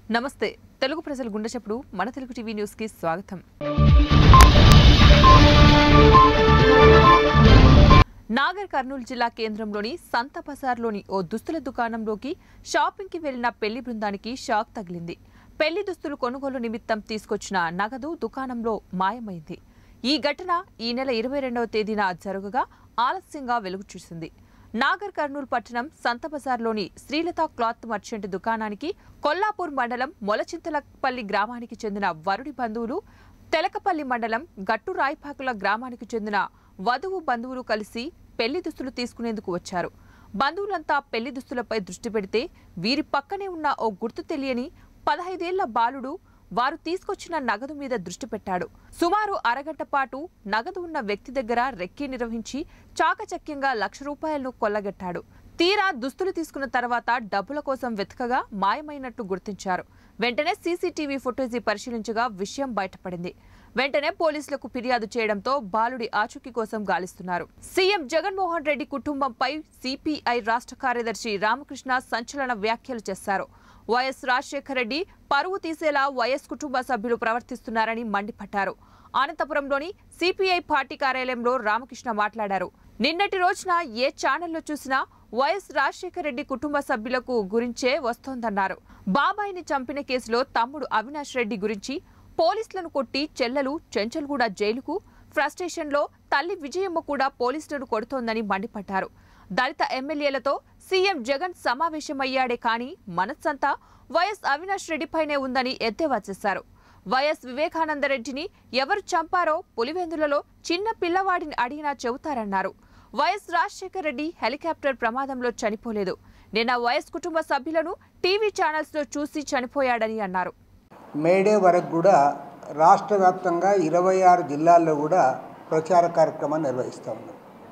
నమస్తే తెలుగు ప్రజల గుండె చప్పుడు మన తెలుగు టీవీ న్యూస్ కి స్వాగతం నాగర్ కర్నూలు జిల్లా కేంద్రంలోని సంత బజార్లోని ఓ దుస్తుల దుకాణంలోకి షాపింగ్ కి వెళ్లిన పెళ్లి బృందానికి షాక్ తగిలింది పెళ్లి దుస్తులు కొనుగోలు నిమిత్తం తీసుకొచ్చిన నగదు దుకాణంలో మాయమైంది ఈ ఘటన ఈ నెల ఇరవై రెండవ తేదీన జరగగా ఆలస్యంగా వెలుగు చూసింది నాగర్ కర్నూలు పట్టణం సంత బజార్లోని శ్రీలత క్లాత్ మర్చెంట్ దుకాణానికి కొల్లాపూర్ మండలం మొలచింతలపల్లి గ్రామానికి చెందిన వరుడి బంధువులు తెలకపల్లి మండలం గట్టు రాయిపాకుల గ్రామానికి చెందిన వధువు బంధువులు కలిసి పెళ్లి దుస్తులు తీసుకునేందుకు వచ్చారు బంధువులంతా పెళ్లి దుస్తులపై దృష్టి పెడితే వీరి పక్కనే ఉన్న ఓ గుర్తు తెలియని పదహైదేళ్ల బాలుడు వారు తీసుకొచ్చిన నగదు మీద దృష్టి పెట్టాడు సుమారు అరగంట పాటు నగదు ఉన్న వ్యక్తి దగ్గర రెక్కి నిర్వహించి చాకచక్యంగా లక్ష రూపాయలను కొల్లగట్టాడు తీరా దుస్తులు తీసుకున్న తర్వాత డబ్బుల కోసం వెతకగా మాయమైనట్టు గుర్తించారు వెంటనే సీసీటీవీ ఫుటేజీ పరిశీలించగా విషయం బయటపడింది వెంటనే పోలీసులకు ఫిర్యాదు చేయడంతో బాలుడి ఆచూకీ కోసం గాలిస్తున్నారు సీఎం జగన్మోహన్ రెడ్డి కుటుంబంపై సిపిఐ రాష్ట్ర కార్యదర్శి రామకృష్ణ సంచలన వ్యాఖ్యలు చేశారు వైఎస్ రాజశేఖర రెడ్డి పరువు తీసేలా వైఎస్ కుటుంబ సభ్యులు ప్రవర్తిస్తున్నారని మండిపడ్డారు అనంతపురంలోని సిపిఐ పార్టీ కార్యాలయంలో రామకృష్ణ మాట్లాడారు నిన్నటి రోజున ఏ ఛానల్లో చూసినా వైఎస్ రాజశేఖర రెడ్డి కుటుంబ సభ్యులకు గురించే వస్తోందన్నారు బాబాయిని చంపిన కేసులో తమ్ముడు అవినాష్ రెడ్డి గురించి పోలీసులను కొట్టి చెల్లెలు చెంచల్గూడ జైలుకు ఫ్రస్ట్రేషన్లో తల్లి విజయమ్మ కూడా పోలీసులను కొడుతోందని మండిపడ్డారు దళిత ఎమ్మెల్యేలతో సీఎం జగన్ సమావేశమయ్యాడే కానీ మనస్సంతా వైఎస్ అవినాష్ రెడ్డిపైనే ఉందని ఎద్దేవా చేశారు వైఎస్ వివేకానందరెడ్డిని ఎవరు చంపారో పులివెందులలో చిన్న పిల్లవాడిని అడిగినా చెబుతారన్నారు వైఎస్ రాజశేఖర రెడ్డి హెలికాప్టర్ ప్రమాదంలో చనిపోలేదు నిన్న వైఎస్ కుటుంబ సభ్యులను టీవీ ఛానల్స్లో చూసి చనిపోయాడని అన్నారు మేడే వరకు కూడా రాష్ట్ర వ్యాప్తంగా ఇరవై ఆరు జిల్లాల్లో కూడా ప్రచార కార్యక్రమాన్ని నిర్వహిస్తూ ఉన్నాం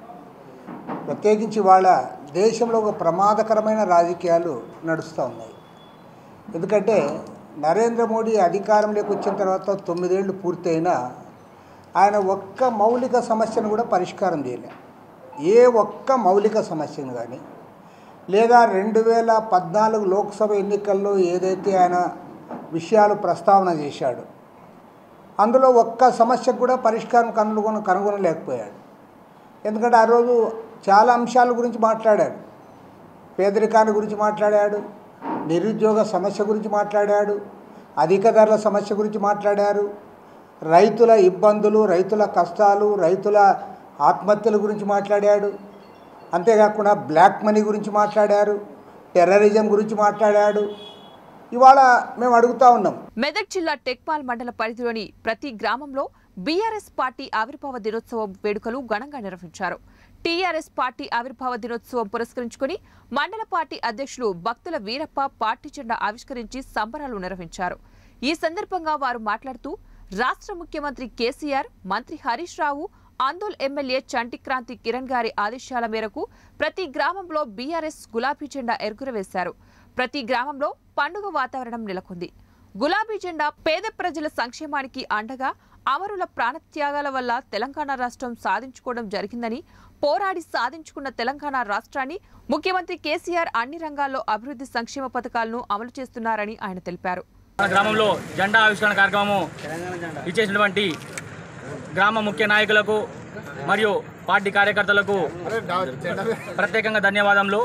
ప్రత్యేకించి వాళ్ళ దేశంలో ఒక ప్రమాదకరమైన రాజకీయాలు నడుస్తూ ఉన్నాయి ఎందుకంటే నరేంద్ర మోడీ అధికారంలోకి వచ్చిన తర్వాత తొమ్మిదేళ్లు పూర్తయినా ఆయన ఒక్క మౌలిక సమస్యను కూడా పరిష్కారం చేయలే ఏ ఒక్క మౌలిక సమస్యను కానీ లేదా రెండు వేల పద్నాలుగు లోక్సభ ఎన్నికల్లో ఏదైతే ఆయన విషయాలు ప్రస్తావన చేశాడు అందులో ఒక్క సమస్యకు కూడా పరిష్కారం కనుగొన కనుగొనలేకపోయాడు ఎందుకంటే ఆ రోజు చాలా అంశాల గురించి మాట్లాడాడు పేదరికాన్ని గురించి మాట్లాడాడు నిరుద్యోగ సమస్య గురించి మాట్లాడాడు అధిక ధరల సమస్య గురించి మాట్లాడారు రైతుల ఇబ్బందులు రైతుల కష్టాలు రైతుల ఆత్మహత్యల గురించి మాట్లాడాడు అంతేకాకుండా బ్లాక్ మనీ గురించి మాట్లాడారు టెర్రరిజం గురించి మాట్లాడాడు ఇవాళ మేము అడుగుతా ఉన్నాం మెదక్ జిల్లా టెక్మాల్ మండల పరిధిలోని ప్రతి గ్రామంలో బీఆర్ఎస్ పార్టీ ఆవిర్భావ దినోత్సవం వేడుకలు ఘనంగా నిర్వహించారు టీఆర్ఎస్ పార్టీ ఆవిర్భావ దినోత్సవం పురస్కరించుకుని మండల పార్టీ అధ్యక్షులు భక్తుల వీరప్ప పార్టీ జెండా ఆవిష్కరించి సంబరాలు నిర్వహించారు ఈ సందర్భంగా వారు మాట్లాడుతూ రాష్ట్ర ముఖ్యమంత్రి కేసీఆర్ మంత్రి హరీష్ రావు ఆందోళ్ ఎమ్మెల్యే చంటి క్రాంతి కిరణ్ గారి ఆదేశాల మేరకు ప్రతి గ్రామంలో బీఆర్ఎస్ గులాబీ జెండా ఎగురవేశారు ప్రతి గ్రామంలో పండుగ వాతావరణం నెలకొంది గులాబీ జెండా పేద ప్రజల సంక్షేమానికి అండగా అమరుల ప్రాణత్యాగాల వల్ల తెలంగాణ రాష్ట్రం సాధించుకోవడం జరిగిందని పోరాడి సాధించుకున్న తెలంగాణ రాష్ట్రాన్ని ముఖ్యమంత్రి కేసీఆర్ అన్ని రంగాల్లో అభివృద్ధి సంక్షేమ పథకాలను అమలు చేస్తున్నారని ఆయన తెలిపారు మన గ్రామంలో జెండా ఆవిష్కరణ కార్యక్రమము ఇచ్చేసినటువంటి గ్రామ ముఖ్య నాయకులకు మరియు పార్టీ కార్యకర్తలకు ప్రత్యేకంగా ధన్యవాదములు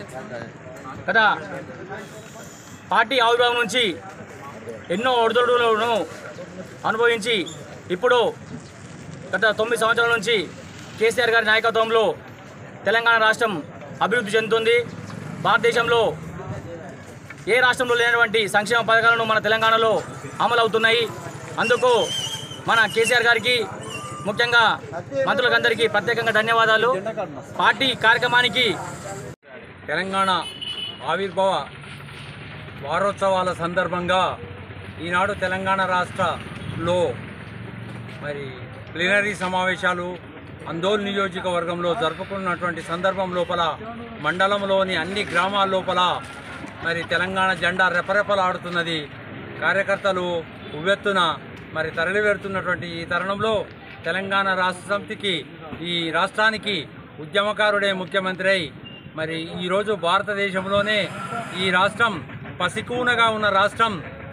గత పార్టీ ఆవిర్భావం నుంచి ఎన్నో ఒడిదొడులను అనుభవించి ఇప్పుడు గత తొమ్మిది సంవత్సరాల నుంచి కేసీఆర్ గారి నాయకత్వంలో తెలంగాణ రాష్ట్రం అభివృద్ధి చెందుతుంది భారతదేశంలో ఏ రాష్ట్రంలో లేనటువంటి సంక్షేమ పథకాలను మన తెలంగాణలో అమలు అవుతున్నాయి అందుకు మన కేసీఆర్ గారికి ముఖ్యంగా మంత్రులకందరికీ ప్రత్యేకంగా ధన్యవాదాలు పార్టీ కార్యక్రమానికి తెలంగాణ ఆవిర్భావ వారోత్సవాల సందర్భంగా ఈనాడు తెలంగాణ రాష్ట్రలో మరి ప్లీనరీ సమావేశాలు అందోల్ నియోజకవర్గంలో జరుపుకున్నటువంటి సందర్భం లోపల మండలంలోని అన్ని గ్రామాల లోపల మరి తెలంగాణ జెండా రెపరెపలాడుతున్నది కార్యకర్తలు ఉవ్వెత్తున మరి తరలివెడుతున్నటువంటి ఈ తరుణంలో తెలంగాణ రాష్ట్ర సమితికి ఈ రాష్ట్రానికి ఉద్యమకారుడే ముఖ్యమంత్రి అయి మరి ఈరోజు భారతదేశంలోనే ఈ రాష్ట్రం పసికూనగా ఉన్న రాష్ట్రం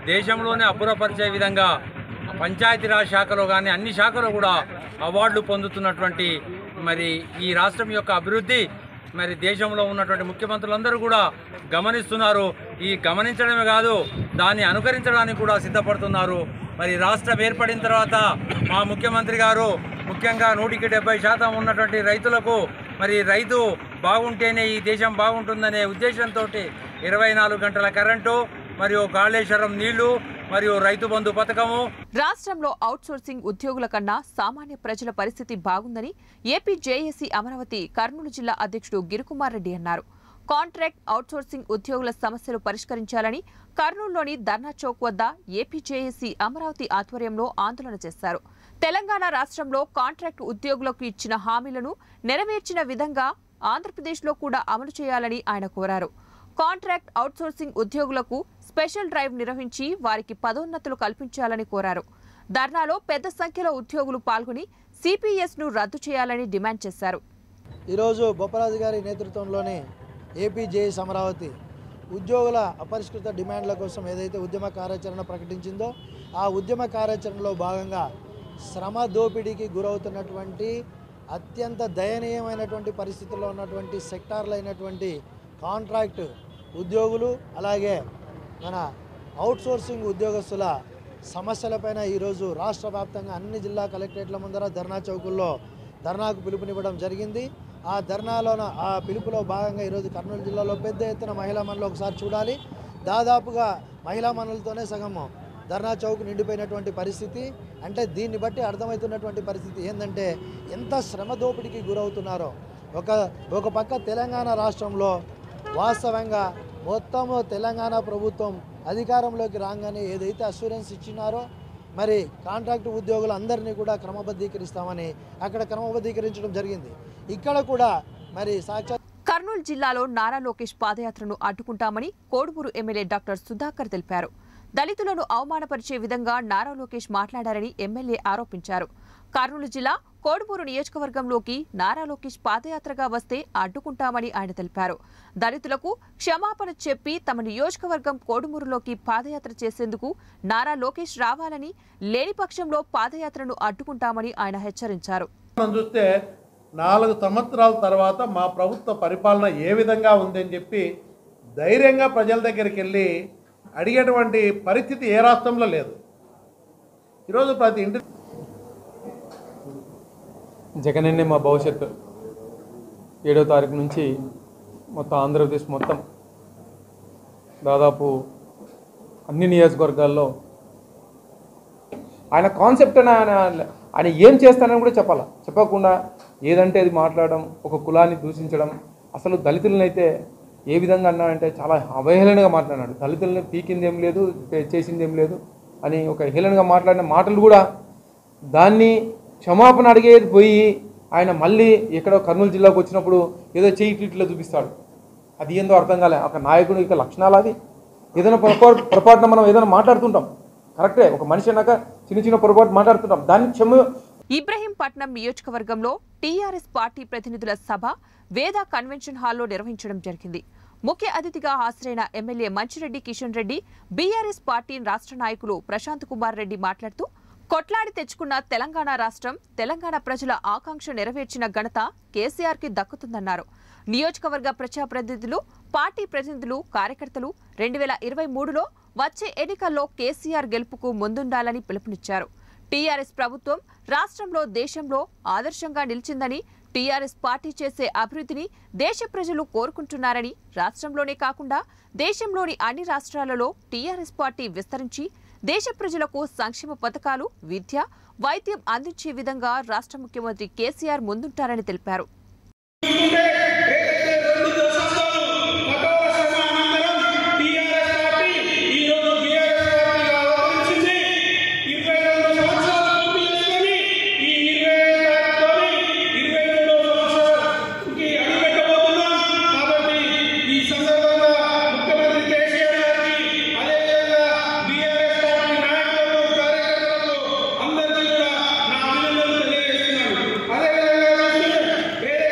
దేశంలోనే అబ్బురపరిచే విధంగా పంచాయతీరాజ్ శాఖలో కానీ అన్ని శాఖలో కూడా అవార్డులు పొందుతున్నటువంటి మరి ఈ రాష్ట్రం యొక్క అభివృద్ధి మరి దేశంలో ఉన్నటువంటి ముఖ్యమంత్రులందరూ కూడా గమనిస్తున్నారు ఈ గమనించడమే కాదు దాన్ని అనుకరించడానికి కూడా సిద్ధపడుతున్నారు మరి రాష్ట్రం ఏర్పడిన తర్వాత మా ముఖ్యమంత్రి గారు ముఖ్యంగా నూటికి డెబ్బై శాతం ఉన్నటువంటి రైతులకు మరి రైతు బాగుంటేనే ఈ దేశం బాగుంటుందనే ఉద్దేశంతో ఇరవై నాలుగు గంటల కరెంటు మరియు కాళేశ్వరం నీళ్లు మరియు రైతు బంధు పథకము రాష్ట్రంలో అవుట్సోర్సింగ్ ఉద్యోగుల కన్నా సామాన్య ప్రజల పరిస్థితి బాగుందని ఏపీ జేఏసీ అమరావతి కర్నూలు జిల్లా అధ్యక్షుడు గిరికుమార్ రెడ్డి అన్నారు కాంట్రాక్ట్ అవుట్సోర్సింగ్ ఉద్యోగుల సమస్యలు పరిష్కరించాలని కర్నూలులోని ధర్నా చౌక్ వద్ద ఏపీ జేఏసీ అమరావతి ఆధ్వర్యంలో ఆందోళన చేశారు తెలంగాణ రాష్ట్రంలో కాంట్రాక్ట్ ఉద్యోగులకు ఇచ్చిన హామీలను నెరవేర్చిన విధంగా ఆంధ్రప్రదేశ్లో కూడా అమలు చేయాలని ఆయన కోరారు కాంట్రాక్ట్ అవుట్సోర్సింగ్ ఉద్యోగులకు స్పెషల్ డ్రైవ్ నిర్వహించి వారికి పదోన్నతులు కల్పించాలని కోరారు ధర్నాలో పెద్ద సంఖ్యలో ఉద్యోగులు పాల్గొని సిపిఎస్ ను రద్దు చేయాలని డిమాండ్ చేశారు ఈరోజు బొప్పరాజు గారి నేతృత్వంలోని ఏపీ జేఎస్ అమరావతి ఉద్యోగుల అపరిష్కృత డిమాండ్ల కోసం ఏదైతే ఉద్యమ కార్యాచరణ ప్రకటించిందో ఆ ఉద్యమ కార్యాచరణలో భాగంగా శ్రమ దోపిడీకి గురవుతున్నటువంటి అత్యంత దయనీయమైనటువంటి పరిస్థితుల్లో ఉన్నటువంటి సెక్టార్లు అయినటువంటి కాంట్రాక్ట్ ఉద్యోగులు అలాగే మన అవుట్సోర్సింగ్ ఉద్యోగస్తుల సమస్యలపైన ఈరోజు రాష్ట్ర వ్యాప్తంగా అన్ని జిల్లా కలెక్టరేట్ల ముందర ధర్నా చౌకుల్లో ధర్నాకు పిలుపునివ్వడం జరిగింది ఆ ధర్నాలోన ఆ పిలుపులో భాగంగా ఈరోజు కర్నూలు జిల్లాలో పెద్ద ఎత్తున మహిళా మనులు ఒకసారి చూడాలి దాదాపుగా మహిళా మనులతోనే సగము ధర్నా చౌక్ నిండిపోయినటువంటి పరిస్థితి అంటే దీన్ని బట్టి అర్థమవుతున్నటువంటి పరిస్థితి ఏంటంటే ఎంత శ్రమ దోపిడీకి గురవుతున్నారో ఒక ఒక పక్క తెలంగాణ రాష్ట్రంలో వాస్తవంగా మొత్తము తెలంగాణ ప్రభుత్వం అధికారంలోకి రాగానే ఏదైతే అష్యూరెన్స్ ఇచ్చినారో మరి కాంట్రాక్ట్ ఉద్యోగులందరినీ కూడా క్రమబద్ధీకరిస్తామని అక్కడ క్రమబద్ధీకరించడం జరిగింది ఇక్కడ కూడా మరి సాక్షాత్ కర్నూలు జిల్లాలో నారా లోకేష్ పాదయాత్రను అడ్డుకుంటామని కోడుమూరు ఎమ్మెల్యే డాక్టర్ సుధాకర్ తెలిపారు దళితులను అవమానపరిచే విధంగా నారా లోకేష్ మాట్లాడారని ఎమ్మెల్యే ఆరోపించారు కర్నూలు జిల్లా కోడుమూరు నియోజకవర్గంలోకి నారా లోకేష్ పాదయాత్రగా వస్తే అడ్డుకుంటామని ఆయన తెలిపారు దళితులకు క్షమాపణ చెప్పి తమ నియోజకవర్గం కోడుమూరులోకి పాదయాత్ర చేసేందుకు నారా లోకేష్ రావాలని లేని పక్షంలో పాదయాత్రను అడ్డుకుంటామని ఆయన హెచ్చరించారు మనం చూస్తే నాలుగు సంవత్సరాల తర్వాత మా ప్రభుత్వ పరిపాలన ఏ విధంగా ఉందని చెప్పి ధైర్యంగా ప్రజల దగ్గరికి వెళ్ళి అడిగేటువంటి పరిస్థితి ఏ రాష్ట్రంలో లేదు ఈరోజు ప్రతి ఇంటి జగనన్నే మా భవిష్యత్తు ఏడో తారీఖు నుంచి మొత్తం ఆంధ్రప్రదేశ్ మొత్తం దాదాపు అన్ని నియోజకవర్గాల్లో ఆయన కాన్సెప్ట్ అని ఆయన ఆయన ఏం చేస్తానని కూడా చెప్పాల చెప్పకుండా ఏదంటే అది మాట్లాడడం ఒక కులాన్ని దూషించడం అసలు దళితులను అయితే ఏ విధంగా అన్నాడంటే చాలా అవహేళనగా మాట్లాడినాడు దళితులని పీకింది ఏం లేదు పే- చేసింది ఏం లేదు అని ఒక హేళనగా మాట్లాడిన మాటలు కూడా దాన్ని క్షమాపణ అడిగేది పోయి ఆయన మళ్ళీ ఎక్కడో కర్నూలు జిల్లాకు వచ్చినప్పుడు ఏదో చేయి ఇట్లా చూపిస్తాడు అది ఏందో అర్థం కాలే ఒక నాయకుడి యొక్క లక్షణాలు అది ఏదైనా పొరపాటు పొరపాటున మనం ఏదైనా మాట్లాడుతుంటాం కరెక్టే ఒక మనిషి అన్నాక చిన్న చిన్న పొరపాటు మాట్లాడుతుంటాం దాన్ని క్షమ ఇబ్రహీంపట్నం నియోజకవర్గంలో టీఆర్ఎస్ పార్టీ ప్రతినిధుల సభ వేద కన్వెన్షన్ హాల్లో నిర్వహించడం జరిగింది ముఖ్య అతిథిగా హాజరైన ఎమ్మెల్యే మంచిరెడ్డి కిషన్ రెడ్డి బీఆర్ఎస్ పార్టీ రాష్ట్ర నాయకులు ప్రశాంత్ కుమార్ రెడ్డి మాట్లాడుతూ కొట్లాడి తెచ్చుకున్న తెలంగాణ రాష్ట్రం తెలంగాణ ప్రజల ఆకాంక్ష నెరవేర్చిన ఘనత కేసీఆర్ కి దక్కుతుందన్నారు నియోజకవర్గ ప్రజాప్రతినిధులు పార్టీ ప్రతినిధులు కార్యకర్తలు రెండు వేల ఇరవై మూడులో వచ్చే ఎన్నికల్లో కేసీఆర్ గెలుపుకు ముందుండాలని పిలుపునిచ్చారు టీఆర్ఎస్ ప్రభుత్వం రాష్ట్రంలో దేశంలో ఆదర్శంగా నిలిచిందని టీఆర్ఎస్ పార్టీ చేసే అభివృద్ధిని దేశ ప్రజలు కోరుకుంటున్నారని రాష్ట్రంలోనే కాకుండా దేశంలోని అన్ని రాష్ట్రాలలో టీఆర్ఎస్ పార్టీ విస్తరించి దేశ ప్రజలకు సంక్షేమ పథకాలు విద్య వైద్యం అందించే విధంగా రాష్ట్ర ముఖ్యమంత్రి కేసీఆర్ ముందుంటారని తెలిపారు అందరికీ కూడా నా అభినందనలు తెలియజేస్తున్నాను అదేవిధంగా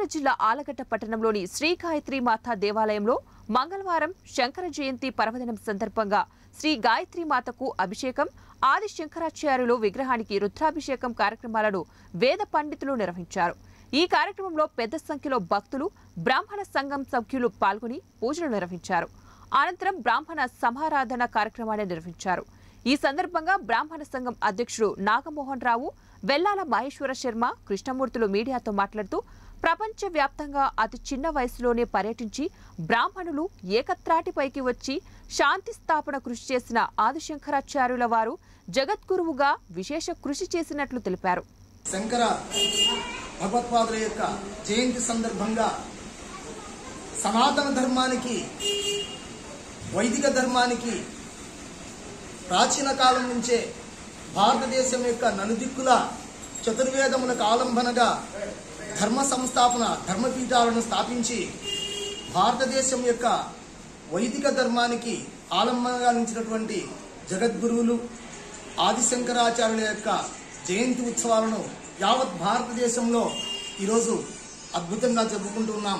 నంద్యాల జిల్లా ఆలగడ్డ పట్టణంలోని శ్రీ గాయత్రి మాత దేవాలయంలో మంగళవారం శంకర జయంతి పర్వదినం సందర్భంగా శ్రీ గాయత్రి మాతకు అభిషేకం ఆది శంకరాచార్యులు విగ్రహానికి రుద్రాభిషేకం కార్యక్రమాలను వేద పండితులు నిర్వహించారు ఈ కార్యక్రమంలో పెద్ద సంఖ్యలో భక్తులు బ్రాహ్మణ సంఘం సభ్యులు పాల్గొని పూజలు నిర్వహించారు అనంతరం బ్రాహ్మణ సమారాధన కార్యక్రమాన్ని నిర్వహించారు ఈ సందర్భంగా బ్రాహ్మణ సంఘం అధ్యక్షుడు నాగమోహన్ రావు వెల్లాల మహేశ్వర శర్మ కృష్ణమూర్తులు మీడియాతో మాట్లాడుతూ ప్రపంచ వ్యాప్తంగా అతి చిన్న వయసులోనే పర్యటించి బ్రాహ్మణులు ఏకత్రాటిపైకి వచ్చి శాంతి స్థాపన కృషి చేసిన ఆదిశంకరాచార్యుల వారు జగద్గురువుగా విశేష కృషి చేసినట్లు తెలిపారు శంకర భగవత్పాదుల యొక్క జయంతి సందర్భంగా సనాతన ధర్మానికి వైదిక ధర్మానికి ప్రాచీన కాలం నుంచే భారతదేశం యొక్క నలుదిక్కుల చతుర్వేదములకు ఆలంబనగా ధర్మ సంస్థాపన ధర్మపీఠాలను స్థాపించి భారతదేశం యొక్క వైదిక ధర్మానికి ఆలంబనగా నిలిచినటువంటి జగద్గురువులు ఆదిశంకరాచార్యుల యొక్క జయంతి ఉత్సవాలను యావత్ భారతదేశంలో ఈరోజు అద్భుతంగా జరుపుకుంటున్నాం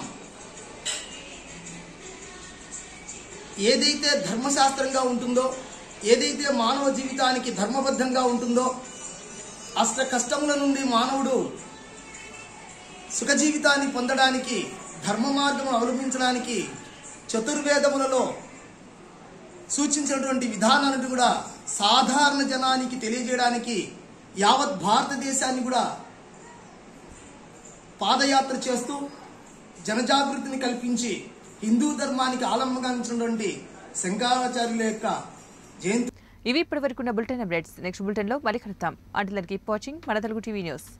ఏదైతే ధర్మశాస్త్రంగా ఉంటుందో ఏదైతే మానవ జీవితానికి ధర్మబద్ధంగా ఉంటుందో అష్ట కష్టముల నుండి మానవుడు సుఖ జీవితాన్ని పొందడానికి ధర్మ మార్గం అవలంబించడానికి చతుర్వేదములలో సూచించినటువంటి విధానాన్ని కూడా సాధారణ జనానికి తెలియజేయడానికి యావత్ భారతదేశాన్ని కూడా పాదయాత్ర చేస్తూ జనజాగృతిని కల్పించి హిందూ ధర్మానికి ఆలంబగా నిలిచినటువంటి శంకరాచార్యుల యొక్క జయంతి ఇవి ఇప్పటివరకున్న బులెటిన్ అప్డేట్స్ నెక్స్ట్ బులెటిన్ లో మళ్ళీ కలుద్దాం అంటిల్ కీప్ వాచింగ్ మన తెలుగు టీవీ న్యూస్